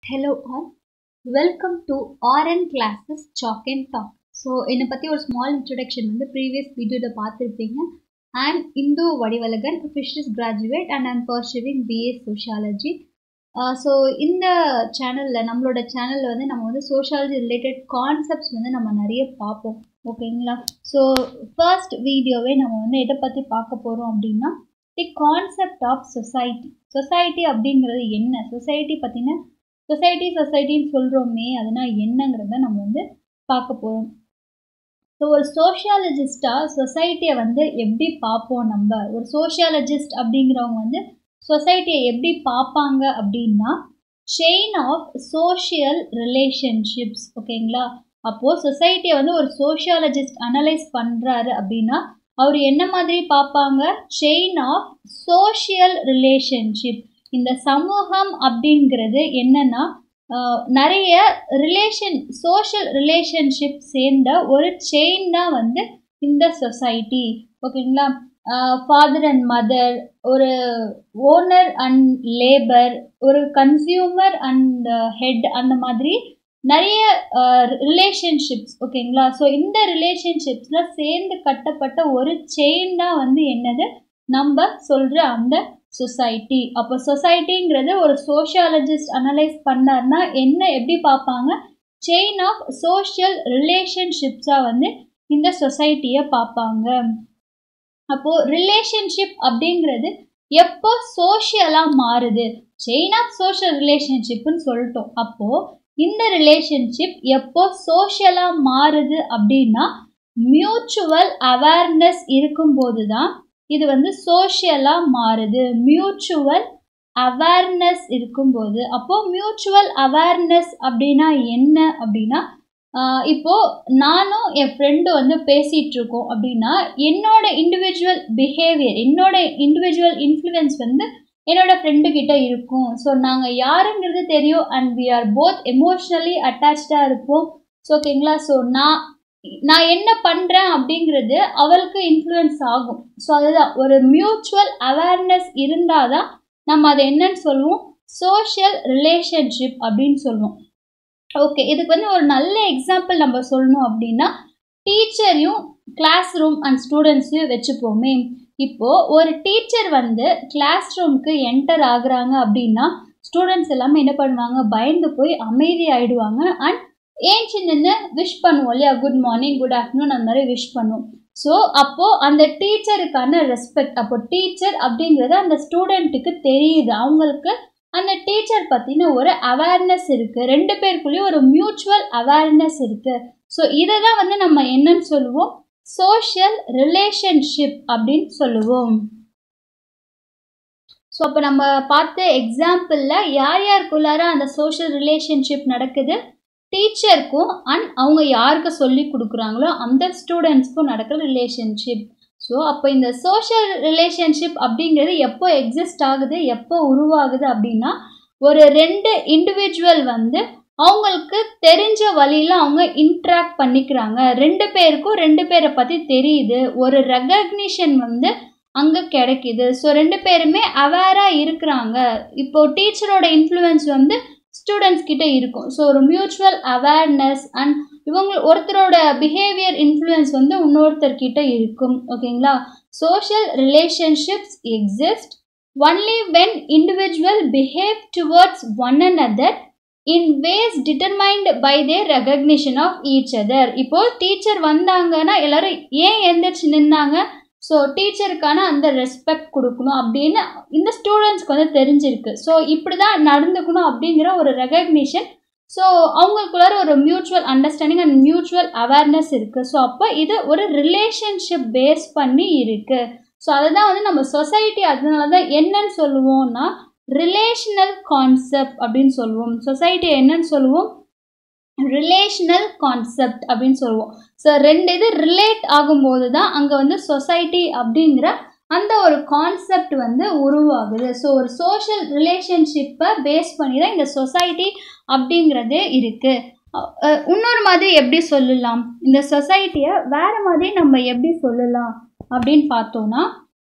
Hello all, welcome to RN classes Chalk and Talk. So என்னை பற்றி ஒரு small introduction வந்து ப்ரீவியஸ் வீடியோவில் பார்த்துருப்பீங்க I'm Indhu Vadivalagan physics graduate and I'm pursuing BA sociology so இந்த சேனலில் நம்மளோட சேனலில் வந்து நம்ம வந்து சோஷியாலஜி ரிலேட்டட் கான்செப்ட்ஸ் வந்து நம்ம நிறைய பார்ப்போம் ஓகேங்களா ஸோ ஃபர்ஸ்ட் வீடியோவே நம்ம வந்து எதை பற்றி பார்க்க போகிறோம் அப்படின்னா the concept of society society அப்படிங்கிறது என்ன சொசைட்டி பற்றின சொசைட்டி சொசைட்டின்னு சொல்கிறோமே அதுனா என்னங்கிறத நம்ம வந்து பார்க்க போகிறோம் ஸோ ஒரு சோஷியாலஜிஸ்டாக சொசைட்டியை வந்து எப்படி பார்ப்போம் நம்ம ஒரு சோஷியாலஜிஸ்ட் அப்படிங்கிறவங்க வந்து சொசைட்டியை எப்படி பார்ப்பாங்க அப்படின்னா செயின் ஆஃப் சோஷியல் ரிலேஷன்ஷிப்ஸ் ஓகேங்களா அப்போது சொசைட்டியை வந்து ஒரு சோஷியாலஜிஸ்ட் அனலைஸ் பண்ணுறாரு அப்படின்னா அவர் என்ன மாதிரி பார்ப்பாங்க செயின் ஆஃப் சோஷியல் ரிலேஷன்ஷிப் இந்த சமூகம் அப்படிங்கிறது என்னன்னா நிறைய ரிலேஷன் சோஷியல் ரிலேஷன்ஷிப் சேர்ந்த ஒரு செயின் தான் வந்து இந்த சொசைட்டி ஓகேங்களா ஃபாதர் அண்ட் மதர் ஒரு ஓனர் அண்ட் லேபர் ஒரு கன்சியூமர் அண்ட் ஹெட் அந்த மாதிரி நிறைய ரிலேஷன்ஷிப்ஸ் ஓகேங்களா ஸோ இந்த ரிலேஷன்ஷிப்ஸில் சேர்ந்து கட்டப்பட்ட ஒரு செயின் தான் வந்து என்னது நம்ம சொல்கிற அந்த சொசைட்டி அப்போ சொசைட்டிங்கிறது ஒரு சோஷியாலஜிஸ்ட் அனலைஸ் பண்ணார்னா என்ன எப்படி பார்ப்பாங்க செயின் ஆஃப் சோஷியல் ரிலேஷன்ஷிப்ஸாக வந்து இந்த சொசைட்டியை பார்ப்பாங்க அப்போது ரிலேஷன்ஷிப் அப்படிங்கிறது எப்போ சோஷியலாக மாறுது செயின் ஆஃப் சோஷியல் ரிலேஷன்ஷிப்னு சொல்லிட்டோம் அப்போது இந்த ரிலேஷன்ஷிப் எப்போ சோஷியலாக மாறுது அப்படின்னா மியூச்சுவல் அவேர்னஸ் இருக்கும்போது தான் இது வந்து சோஷியலாக மாறுது மியூச்சுவல் அவேர்னஸ் இருக்கும்போது அப்போது மியூச்சுவல் அவேர்னஸ் அப்படின்னா என்ன அப்படின்னா இப்போது நானும் என் ஃப்ரெண்டு வந்து பேசிகிட்டு இருக்கோம் அப்படின்னா என்னோட இண்டிவிஜுவல் பிஹேவியர் என்னோட இண்டிவிஜுவல் இன்ஃப்ளூயன்ஸ் வந்து என்னோட ஃப்ரெண்டு கிட்ட இருக்கும் ஸோ நாங்கள் யாருங்கிறது தெரியும் and we are both emotionally அட்டாச்சாக இருப்போம் ஸோ ஓகேங்களா ஸோ நான் நான் என்ன பண்ணுறேன் அப்படிங்கிறது அவளுக்கு இன்ஃப்ளூயன்ஸ் ஆகும் ஸோ அதுதான் ஒரு மியூச்சுவல் அவேர்னஸ் இருந்தால் தான் நம்ம அதை என்னன்னு சொல்லுவோம் சோஷியல் ரிலேஷன்ஷிப் அப்படின்னு சொல்லுவோம் ஓகே இதுக்கு வந்து ஒரு நல்ல எக்ஸாம்பிள் நம்ம சொல்லணும் அப்படின்னா டீச்சரையும் கிளாஸ் ரூம் அண்ட் ஸ்டூடெண்ட்ஸையும் வச்சுப்போமே இப்போது ஒரு டீச்சர் வந்து கிளாஸ் ரூமுக்கு என்டர் ஆகுறாங்க அப்படின்னா ஸ்டூடெண்ட்ஸ் எல்லாமே என்ன பண்ணுவாங்க பயந்து போய் அமைதி ஆகிடுவாங்க அண்ட் ஏஞ்சி நின்று விஷ் பண்ணுவோம் இல்லையா குட் மார்னிங் குட் ஆஃப்டர்நூன் அந்த மாதிரி விஷ் பண்ணுவோம் ஸோ அப்போது அந்த டீச்சருக்கான ரெஸ்பெக்ட் அப்போ டீச்சர் அப்படிங்கிறது அந்த ஸ்டூடெண்ட்டுக்கு தெரியுது அவங்களுக்கு அந்த டீச்சர் பற்றின ஒரு அவேர்னஸ் இருக்குது ரெண்டு பேருக்குள்ளேயும் ஒரு மியூச்சுவல் அவேர்னஸ் இருக்குது ஸோ இதை தான் வந்து நம்ம என்னன்னு சொல்லுவோம் சோஷியல் ரிலேஷன்ஷிப் அப்படின்னு சொல்லுவோம் ஸோ அப்போ நம்ம பார்த்த எக்ஸாம்பிளில் யார் யாருக்குள்ளார அந்த சோஷியல் ரிலேஷன்ஷிப் நடக்குது டீச்சருக்கும் அண்ட் அவங்க யாருக்கு சொல்லி கொடுக்குறாங்களோ அந்த ஸ்டூடெண்ட்ஸ்க்கும் நடக்கிற ரிலேஷன்ஷிப் ஸோ அப்போ இந்த சோஷியல் ரிலேஷன்ஷிப் அப்படிங்கிறது எப்போ எக்ஸிஸ்ட் ஆகுது எப்போ உருவாகுது அப்படின்னா ஒரு ரெண்டு இண்டிவிஜுவல் வந்து அவங்களுக்கு தெரிஞ்ச வழியில் அவங்க இன்ட்ராக்ட் பண்ணிக்கிறாங்க ரெண்டு பேருக்கும் ரெண்டு பேரை பற்றி தெரியுது ஒரு ரெகக்னிஷன் வந்து அங்கே கிடைக்கிது ஸோ ரெண்டு பேருமே அவேராக இருக்கிறாங்க இப்போது டீச்சரோட இன்ஃப்ளூயன்ஸ் வந்து ஸ்டூடெண்ட்ஸ் கிட்ட இருக்கும் ஸோ ஒரு மியூச்சுவல் அவேர்னஸ் அண்ட் இவங்க ஒருத்தரோட பிஹேவியர் இன்ஃப்ளூயன்ஸ் வந்து இன்னொருத்தர்கிட்ட இருக்கும் ஓகேங்களா social relationships exist only when individual behave towards one and other in ways determined by their recognition of each other இப்போது டீச்சர் வந்தாங்கன்னா எல்லோரும் ஏன் எந்திரிச்சு நின்னாங்க ஸோ டீச்சருக்கான அந்த ரெஸ்பெக்ட் கொடுக்கணும் அப்படின்னு இந்த ஸ்டூடெண்ட்ஸ்க்கு வந்து தெரிஞ்சிருக்கு ஸோ இப்படி தான் நடந்துக்கணும் அப்படிங்கிற ஒரு ரெகக்னிஷன் ஸோ அவங்களுக்குள்ளார ஒரு mutual understanding and mutual awareness இருக்குது ஸோ அப்போ இது ஒரு ரிலேஷன்ஷிப் பேஸ் பண்ணி இருக்குது ஸோ அதை தான் வந்து நம்ம சொசைட்டி அதனால தான் என்னன்னு சொல்லுவோம்னா ரிலேஷனல் கான்செப்ட் அப்படின்னு சொல்லுவோம் சொசைட்டி என்னன்னு சொல்லுவோம் ரிலேஷனல் கான்செப்ட் அப்படின்னு சொல்லுவோம் ஸோ ரெண்டு இது ரிலேட் ஆகும்போது தான் அங்கே வந்து சொசைட்டி அப்படிங்கிற அந்த ஒரு கான்செப்ட் வந்து உருவாகுது ஸோ ஒரு சோஷியல் ரிலேஷன்ஷிப்பை பேஸ் பண்ணி தான் இந்த சொசைட்டி அப்படிங்கிறதே இருக்குது இன்னொரு மாதிரி எப்படி சொல்லலாம் இந்த சொசைட்டியை வேறு மாதிரி நம்ம எப்படி சொல்லலாம் அப்படின்னு பார்த்தோன்னா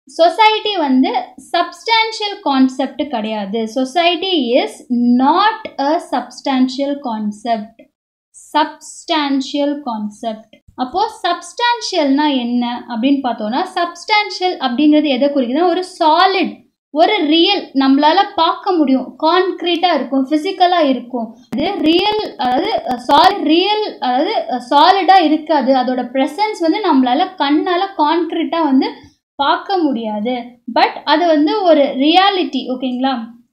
சொசைட்டி வந்து சப்ஸ்டான்ஷியல் கான்செப்ட் கிடையாது society is not a substantial concept substantial concept அப்போது சப்ஸ்டான்ஷியல்னா என்ன அப்படின்னு பார்த்தோன்னா சப்ஸ்டான்ஷியல் அப்படிங்கிறது எதை குறிக்குதுன்னா ஒரு சாலிட் ஒரு ரியல் நம்மளால பார்க்க முடியும் கான்க்ரீட்டாக இருக்கும் ஃபிசிக்கலாக இருக்கும் அது ரியல் அதாவது சாலிட் ரியல் அதாவது சாலிடாக இருக்காது அதோட ப்ரெசன்ஸ் வந்து நம்மளால கண்ணால் கான்க்ரீட்டாக வந்து பார்க்க முடியாது பட் அது வந்து ஒரு ரியாலிட்டி ஓகேங்களா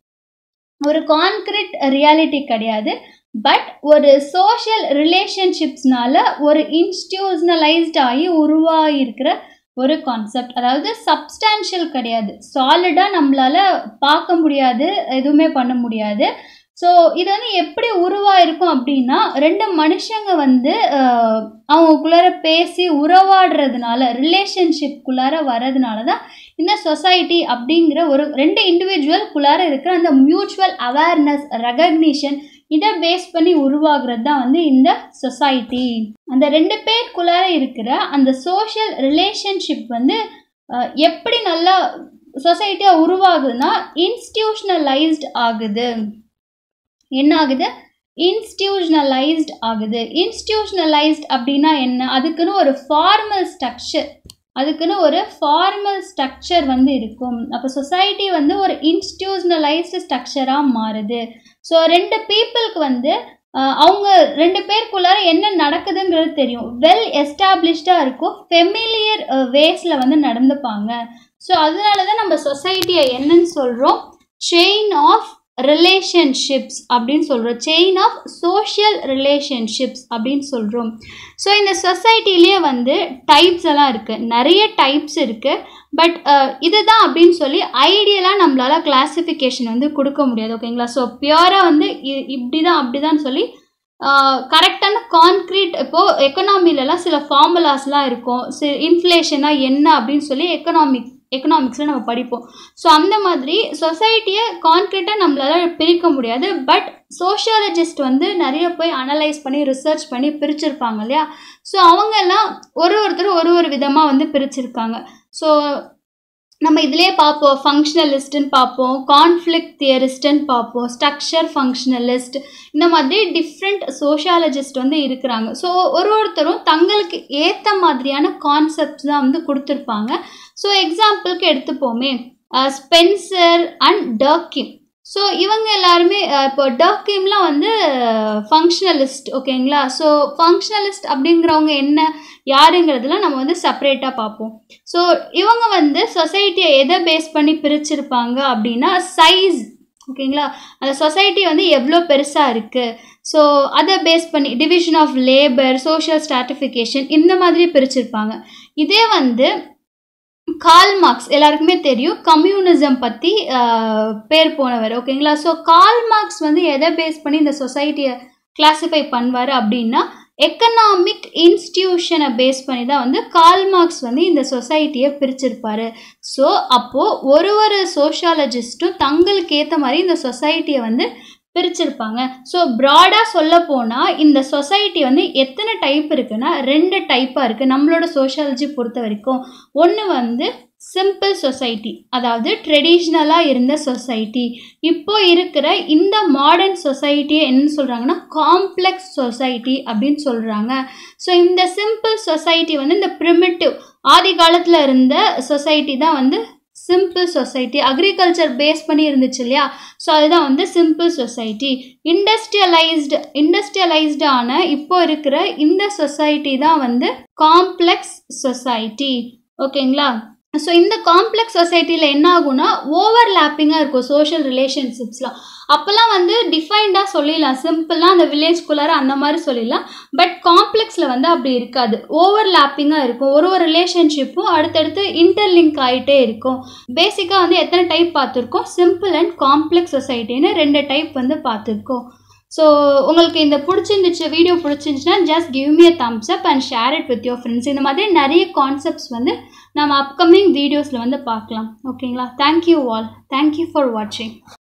ஒரு கான்க்ரீட் ரியாலிட்டி கிடையாது பட் ஒரு சோஷியல் ரிலேஷன்ஷிப்ஸ்னால ஒரு இன்ஸ்டியூஷனலைஸ்ட் ஆகி உருவாகிருக்கிற ஒரு கான்செப்ட் அதாவது சப்ஸ்டான்ஷியல் கிடையாது சாலிடாக நம்மளால் பார்க்க முடியாது எதுவுமே பண்ண முடியாது ஸோ இது வந்து எப்படி உருவாயிருக்கும் அப்படின்னா ரெண்டு மனுஷங்க வந்து அவங்களுக்குள்ளார பேசி உறவாடுறதுனால ரிலேஷன்ஷிப்குள்ளார வர்றதுனால தான் இந்த சொசைட்டி அப்படிங்கிற ஒரு ரெண்டு இண்டிவிஜுவல்குள்ளார இருக்கிற அந்த மியூச்சுவல் அவேர்னஸ் ரெகக்னிஷன் இதை பேஸ் பண்ணி உருவாகிறது தான் வந்து இந்த சொசைட்டி அந்த ரெண்டு பேருக்குள்ளார இருக்கிற அந்த சோஷியல் ரிலேஷன்ஷிப் வந்து எப்படி நல்லா சொசைட்டியாக உருவாகுதுன்னா இன்ஸ்டியூஷனலைஸ்ட் ஆகுது என்ன ஆகுது இன்ஸ்டியூஷனலைஸ்ட் ஆகுது இன்ஸ்டியூஷனலைஸ்ட் அப்படின்னா என்ன அதுக்குன்னு ஒரு ஃபார்மல் ஸ்ட்ரக்சர் அதுக்குன்னு ஒரு ஃபார்மல் ஸ்ட்ரக்சர் வந்து இருக்கும் அப்போ சொசைட்டி வந்து ஒரு இன்ஸ்டியூஷனலைஸ்டு ஸ்ட்ரக்சராக மாறுது ஸோ ரெண்டு பீப்புளுக்கு வந்து அவங்க ரெண்டு பேருக்குள்ளார என்ன நடக்குதுங்கிறது தெரியும் வெல் எஸ்டாப்ளிஷ்டாக இருக்கும் ஃபெமிலியர் வேஸில் வந்து நடந்துப்பாங்க ஸோ அதனால தான் நம்ம சொசைட்டியை என்னன்னு சொல்கிறோம் செயின் ஆஃப் ரிலேஷன்ஷிப்ஸ் அப்படின்னு சொல்கிறோம் செயின் ஆஃப் சோஷியல் ரிலேஷன்ஷிப்ஸ் அப்படின்னு சொல்கிறோம் ஸோ இந்த சொசைட்டிலேயே வந்து டைப்ஸ் எல்லாம் இருக்குது நிறைய டைப்ஸ் இருக்குது பட் இதுதான் அப்படின்னு சொல்லி ஐடியலாக நம்மளால் கிளாஸிஃபிகேஷன் வந்து கொடுக்க முடியாது ஓகேங்களா ஸோ பியூராக வந்து இப்படி தான் அப்படி தான் சொல்லி கரெக்டான கான்க்ரீட் இப்போது எக்கனாமிலலாம் சில ஃபார்முலாஸ்லாம் இருக்கும் சி இன்ஃப்ளேஷனாக என்ன அப்படின்னு சொல்லி எக்கனாமிக் எக்கனாமிக்ஸில் நம்ம படிப்போம் ஸோ அந்த மாதிரி சொசைட்டியை கான்க்ரீட்டாக நம்மளால் பிரிக்க முடியாது பட் சோஷியாலஜிஸ்ட் வந்து நிறைய போய் அனலைஸ் பண்ணி ரிசர்ச் பண்ணி பிரிச்சிருப்பாங்க இல்லையா ஸோ அவங்க எல்லாம் ஒரு ஒருத்தர் ஒரு ஒரு விதமாக வந்து பிரிச்சிருக்காங்க ஸோ நம்ம இதிலே பார்ப்போம் ஃபங்க்ஷனலிஸ்ட்டுன்னு பார்ப்போம் கான்ஃப்ளிக்ட் தியரிஸ்ட்டுன்னு பார்ப்போம் ஸ்ட்ரக்சர் ஃபங்க்ஷனலிஸ்ட் இந்த மாதிரி டிஃப்ரெண்ட் சோஷியாலஜிஸ்ட் வந்து இருக்கிறாங்க ஸோ ஒரு ஒருத்தரும் தங்களுக்கு ஏற்ற மாதிரியான கான்செப்ட்ஸ் தான் வந்து கொடுத்துருப்பாங்க ஸோ எக்ஸாம்பிளுக்கு எடுத்துப்போமே ஸ்பென்சர் அண்ட் டர்கிம் ஸோ இவங்க எல்லாருமே இப்போ டர்கிம்லாம் வந்து ஃபங்க்ஷனலிஸ்ட் ஓகேங்களா ஸோ ஃபங்க்ஷனலிஸ்ட் அப்படிங்கிறவங்க என்ன யாருங்கிறதுலாம் நம்ம வந்து செப்பரேட்டாக பார்ப்போம் ஸோ இவங்க வந்து சொசைட்டியை எதை பேஸ் பண்ணி பிரிச்சிருப்பாங்க அப்படின்னா சைஸ் ஓகேங்களா அந்த சொசைட்டி வந்து எவ்வளோ பெருசாக இருக்குது ஸோ அதை பேஸ் பண்ணி division of labour social stratification இந்த மாதிரி பிரிச்சிருப்பாங்க இதே வந்து கால் மார்க்ஸ் எல்லாருக்குமே தெரியும் கம்யூனிசம் பற்றி பேர் போனவர் ஓகேங்களா ஸோ கால் மார்க்ஸ் வந்து எதை பேஸ் பண்ணி இந்த சொசைட்டியை கிளாஸிஃபை பண்ணுவார் அப்படின்னா எக்கனாமிக் இன்ஸ்டியூஷனை பேஸ் பண்ணி தான் வந்து கால் மார்க்ஸ் வந்து இந்த சொசைட்டியை பிரிச்சிருப்பாரு ஸோ அப்போது ஒரு ஒரு சோஷியாலஜிஸ்ட்டும் தங்களுக்கு ஏற்ற மாதிரி இந்த சொசைட்டியை வந்து பிரிச்சிருப்பாங்க ஸோ ப்ராடாக சொல்ல போனால் இந்த சொசைட்டி வந்து எத்தனை டைப் இருக்குன்னா ரெண்டு டைப்பாக இருக்குது நம்மளோட சோஷியாலஜி பொறுத்த வரைக்கும் ஒன்று வந்து சிம்பிள் சொசைட்டி அதாவது ட்ரெடிஷ்னலாக இருந்த சொசைட்டி இப்போ இருக்கிற இந்த மாடர்ன் சொசைட்டியை என்ன சொல்கிறாங்கன்னா காம்ப்ளெக்ஸ் சொசைட்டி அப்படின்னு சொல்கிறாங்க ஸோ இந்த சிம்பிள் சொசைட்டி வந்து இந்த ப்ரிமிட்டிவ் ஆதி காலத்தில் இருந்த சொசைட்டி தான் வந்து சிம்பிள் சொசைட்டி அக்ரிகல்ச்சர் பேஸ் பண்ணி இருந்துச்சு இல்லையா ஸோ அதுதான் வந்து சிம்பிள் சொசைட்டி இண்டஸ்ட்ரியலைஸ்டு இண்டஸ்ட்ரியலைஸ்டான இப்போ இருக்கிற இந்த சொசைட்டி தான் வந்து காம்ப்ளெக்ஸ் சொசைட்டி ஓகேங்களா ஸோ இந்த காம்ப்ளெக்ஸ் சொசைட்டியில் என்ன ஆகும்னா ஓவர்லேப்பிங்காக இருக்கும் சோஷியல் ரிலேஷன்ஷிப்ஸ்லாம் அப்போல்லாம் வந்து டிஃபைன்டாக சொல்லிடலாம் சிம்பிளாக அந்த வில்லேஜ்குள்ளார அந்த மாதிரி சொல்லிடலாம் பட் காம்ப்ளெக்ஸில் வந்து அப்படி இருக்காது ஓவர்லேப்பிங்காக இருக்கும் ஒரு ஒரு ரிலேஷன்ஷிப்பும் அடுத்தடுத்து இன்டர்லிங்க் ஆகிட்டே இருக்கும் பேசிக்காக வந்து எத்தனை டைப் பார்த்துருக்கோம் சிம்பிள் அண்ட் காம்ப்ளெக்ஸ் சொசைட்டின்னு ரெண்டு டைப் வந்து பார்த்துருக்கோம் ஸோ உங்களுக்கு இந்த பிடிச்சிருந்துச்சு வீடியோ பிடிச்சிருந்துச்சுன்னா just give me a thumbs up and share it with your friends இந்த மாதிரி நிறைய கான்செப்ட்ஸ் வந்து நம்ம அப்கமிங் வீடியோஸில் வந்து பார்க்கலாம் ஓகேங்களா தேங்க்யூ ஆல் தேங்க்யூ ஃபார் வாட்சிங்